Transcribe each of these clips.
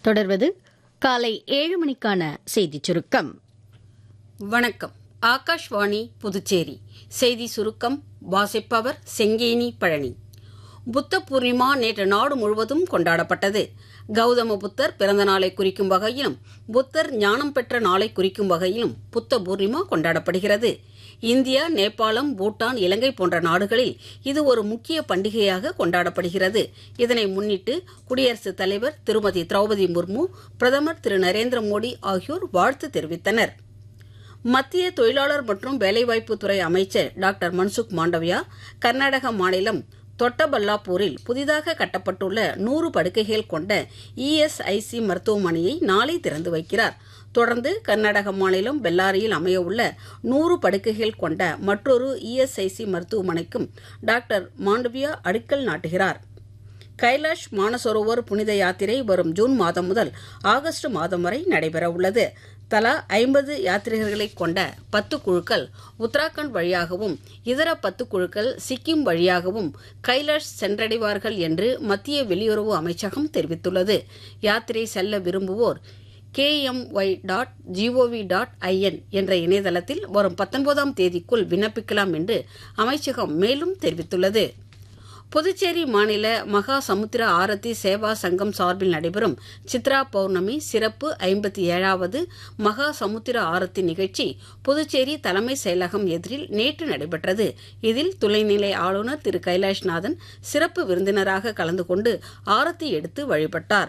தொடர்வது காலை ஏழு மணிக்கான செய்திச் சுருக்கம் வணக்கம் ஆகாஷ்வாணி புதுச்சேரி செய்தி சுருக்கம் வாசிப்பவர் செங்கேனி பழனி புத்த பூர்ணிமா நேற்று நாடு முழுவதும் கொண்டாடப்பட்டது கௌதம புத்தர் பிறந்த நாளை குறிக்கும் வகையிலும் புத்தர் ஞானம் பெற்ற நாளை குறிக்கும் வகையிலும் புத்த பூர்ணிமா கொண்டாடப்படுகிறது இந்தியா நேபாளம் பூட்டான் இலங்கை போன்ற நாடுகளில் இது ஒரு முக்கிய பண்டிகையாக கொண்டாடப்படுகிறது இதனை முன்னிட்டு குடியரசுத் தலைவர் திருமதி திரௌபதி முர்மு பிரதமர் திரு நரேந்திர மோடி ஆகியோர் வாழ்த்து தெரிவித்தனர் மத்திய தொழிலாளர் மற்றும் வேலைவாய்ப்பு துறை அமைச்சர் டாக்டர் மன்சுக் மாண்டவியா கர்நாடக மாநிலம் தொட்டபல்லாப்பூரில் புதிதாக கட்டப்பட்டுள்ள நூறு படுக்கைகள் கொண்ட இஎஸ்ஐசி மருத்துவமனையை நாளை திறந்து வைக்கிறார் தொடர்ந்து கர்நாடக மாநிலம் பெல்லாரியில் அமையவுள்ள நூறு படுக்கைகள் கொண்ட மற்றொரு இஎஸ்ஐசி மருத்துவமனைக்கும் டாக்டர் மாண்டவியா அடிக்கல் நாட்டுகிறார் கைலாஷ் மானசரோவர் புனித யாத்திரை வரும் ஜூன் மாதம் முதல் ஆகஸ்ட் மாதம் வரை நடைபெறவுள்ளது தலா ஐம்பது யாத்ரீகர்களை கொண்ட பத்து குழுக்கள் உத்தராகண்ட் வழியாகவும் இதர பத்து குழுக்கள் சிக்கிம் வழியாகவும் கைலாஷ் சென்றடைவார்கள் என்று மத்திய வெளியுறவு அமைச்சகம் தெரிவித்துள்ளது யாத்திரை செல்ல விரும்புவோர் KMY dot GOV dot IN என்ற இணையதளத்தில் வரும் பத்தொன்பதாம் தேதிக்குள் விண்ணப்பிக்கலாம் என்று அமைச்சகம் மேலும் தெரிவித்துள்ளது புதுச்சேரி மாநில மகா சமுத்திர ஆரத்தி சேவா சங்கம் சார்பில் நடைபெறும் சித்ரா பௌர்ணமி சிறப்பு ஐம்பத்தி ஏழாவது மகா சமுத்திர ஆரத்தி நிகழ்ச்சி புதுச்சேரி தலைமை செயலகம் எதிரில் நேற்று நடைபெற்றது இதில் துணைநிலை ஆளுநர் திரு கைலாஷ்நாதன் சிறப்பு விருந்தினராக கலந்து கொண்டு ஆரத்தி எடுத்து வழிபட்டார்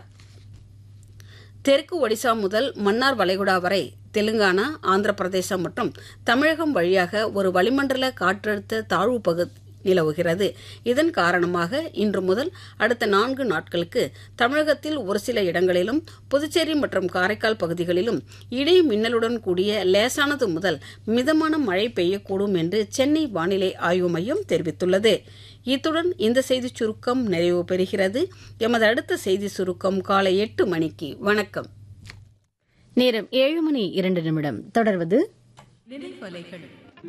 தெற்கு ஒடிசா முதல் மன்னார் வளைகுடா வரை தெலுங்கானா ஆந்திர பிரதேசம் மற்றும் தமிழகம் வழியாக ஒரு வளிமண்டல காற்றழுத்த தாழ்வு பகுதி நிலவுகிறது இதன் காரணமாக இன்று முதல் அடுத்த நான்கு நாட்களுக்கு தமிழகத்தில் ஒரு சில இடங்களிலும் புதுச்சேரி மற்றும் காரைக்கால் பகுதிகளிலும் இடி மின்னலுடன் கூடிய லேசானது முதல் மிதமான மழை பெய்யக்கூடும் என்று சென்னை வானிலை ஆய்வு மையம் தெரிவித்துள்ளது இத்துடன் இந்த செய்திச் சுருக்கம் நிறைவு பெறுகிறது எமது அடுத்த செய்தி சுருக்கம் காலை எட்டு மணிக்கு வணக்கம் நேரம் ஏழு மணி இரண்டு நிமிடம் தொடர்வது நினைவலைகள்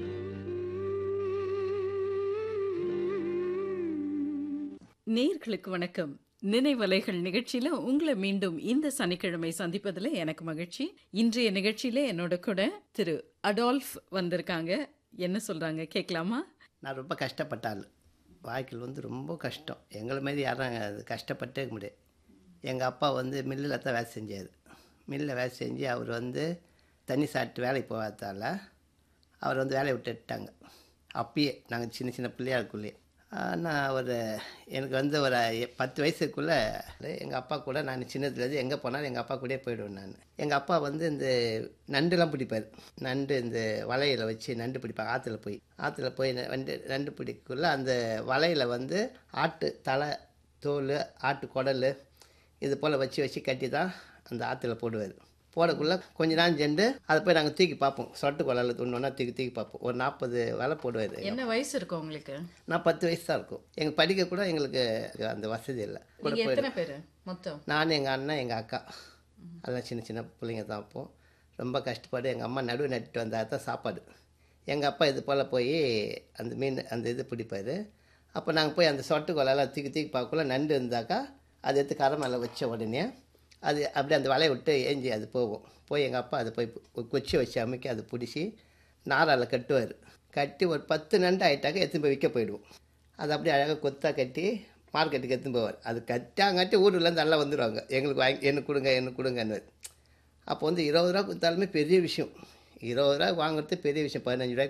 நேர்களுக்கு வணக்கம் நினைவலைகள் நிகழ்ச்சியில உங்களை மீண்டும் இந்த சனிக்கிழமை சந்திப்பதில் எனக்கு மகிழ்ச்சி இன்றைய நிகழ்ச்சியில என்னோட கூட திரு அடால்ஃப் வந்திருக்காங்க என்ன சொல்றாங்க கேட்கலாமா நான் ரொம்ப கஷ்டப்பட்டாள் வாழ்க்கையில் வந்து ரொம்ப கஷ்டம் எங்களை மாரி யாரும் அது கஷ்டப்பட்டே முடியாது எங்கள் அப்பா வந்து மில்லில் தான் வேலை செஞ்சார் மில்லில் வேலை செஞ்சு அவர் வந்து தண்ணி சாப்பிட்டு வேலைக்கு போகாதால அவர் வந்து வேலையை விட்டுட்டாங்க அப்பயே நாங்கள் சின்ன சின்ன பிள்ளையா இருக்குள்ளே நான் ஒரு எனக்கு வந்து ஒரு எ- பத்து வயசுக்குள்ளே எங்கள் அப்பா கூட நான் சின்னதுலேருந்து எங்கே போனாலும் எங்கள் அப்பா கூடயே போயிடுவேன் நான் எங்கள் அப்பா வந்து இந்த நண்டுலாம் பிடிப்பார் நண்டு இந்த வலையில் வச்சு நண்டு பிடிப்பாங்க ஆற்றுல போய் ஆற்றுல போய் ந- நண்டு நண்டு பிடிக்குள்ள அந்த வலையில் வந்து ஆட்டு தலை தோல் ஆட்டு குடல் இது போல் வச்சு வச்சு கட்டி தான் அந்த ஆற்றுல போடுவார் போடக்குள்ள கொஞ்ச நாள் சென்று அதை போய் நாங்கள் தூக்கி பார்ப்போம் சொட்டு குழல் ஒன்று தூக்கி தூக்கி பார்ப்போம் ஒரு நாற்பது வலை போடுவார் என்ன வயசு இருக்கும் உங்களுக்கு நான் பத்து வயசு தான் இருக்கும் எங்களுக்கு படிக்க கூட எங்களுக்கு அந்த வசதி இல்லை கூட நீங்க போயிடும் எத்தனை பேரு மொத்தம் நான் எங்கள் அண்ணன் எங்கள் அக்கா அதெல்லாம் சின்ன சின்ன பிள்ளைங்க தான் அப்போது ரொம்ப கஷ்டப்பட்டு எங்கள் அம்மா நடுவு நட்டுட்டு வந்தால் தான் சாப்பாடு எங்கள் அப்பா இது போல் போய் அந்த மீன் அந்த இது பிடிப்பார் அப்போ நாங்கள் போய் அந்த சொட்டு கொலையெல்லாம் தூக்கி தூக்கி பார்க்கக்குள்ள நண்டு இருந்தாக்கா அதை எடுத்து கரை மேலே வச்ச உடனே அது அப்படியே அந்த வலையை விட்டு ஏஞ்சி அது போகும் போய் எங்கள் அப்பா அதை போய் ஒரு குச்சி வச்சு அமைக்க அதை பிடிச்சி நாரால் கட்டுவார் கட்டி ஒரு பத்து நண்டு ஆகிட்டாக்க எடுத்துன்னு போய் விற்க போயிடுவோம் அது அப்படியே அழகாக கொத்தாக கட்டி மார்க்கெட்டுக்கு எடுத்துன்னு போவார் அது கட்டாங்காட்டி ஊர்லேருந்து நல்லா வந்துடுவாங்க எங்களுக்கு வாங்கி எனக்கு கொடுங்க எனக்கு கொடுங்கன்னு அப்போ வந்து இருபது ரூபா கொடுத்தாலுமே பெரிய விஷயம் இருபது ரூபா வாங்குறது பெரிய விஷயம் பதினஞ்சு ரூபாய்க்கு